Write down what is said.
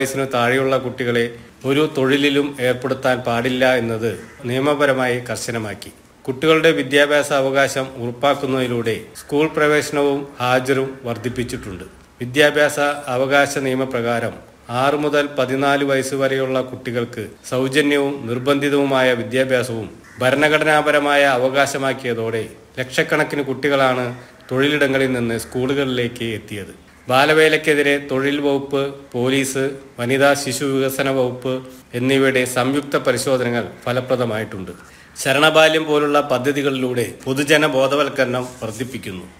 വയസ്സിനു താഴെയുള്ള കുട്ടികളെ ഒരു തൊഴിലിലും ഏർപ്പെടുത്താൻ പാടില്ല എന്നത് നിയമപരമായി കർശനമാക്കി കുട്ടികളുടെ വിദ്യാഭ്യാസ അവകാശം ഉറപ്പാക്കുന്നതിലൂടെ സ്കൂൾ പ്രവേശനവും ഹാജരും വർദ്ധിപ്പിച്ചിട്ടുണ്ട് വിദ്യാഭ്യാസ അവകാശ നിയമപ്രകാരം ആറ് മുതൽ പതിനാല് വയസ്സ് വരെയുള്ള കുട്ടികൾക്ക് സൗജന്യവും നിർബന്ധിതവുമായ വിദ്യാഭ്യാസവും ഭരണഘടനാപരമായ അവകാശമാക്കിയതോടെ ലക്ഷക്കണക്കിന് കുട്ടികളാണ് തൊഴിലിടങ്ങളിൽ നിന്ന് സ്കൂളുകളിലേക്ക് എത്തിയത് ബാലവേലയ്ക്കെതിരെ തൊഴിൽ വകുപ്പ് പോലീസ് വനിതാ ശിശു വികസന വകുപ്പ് എന്നിവയുടെ സംയുക്ത പരിശോധനകൾ ഫലപ്രദമായിട്ടുണ്ട് ശരണബാല്യം പോലുള്ള പദ്ധതികളിലൂടെ പൊതുജന ബോധവൽക്കരണം വർദ്ധിപ്പിക്കുന്നു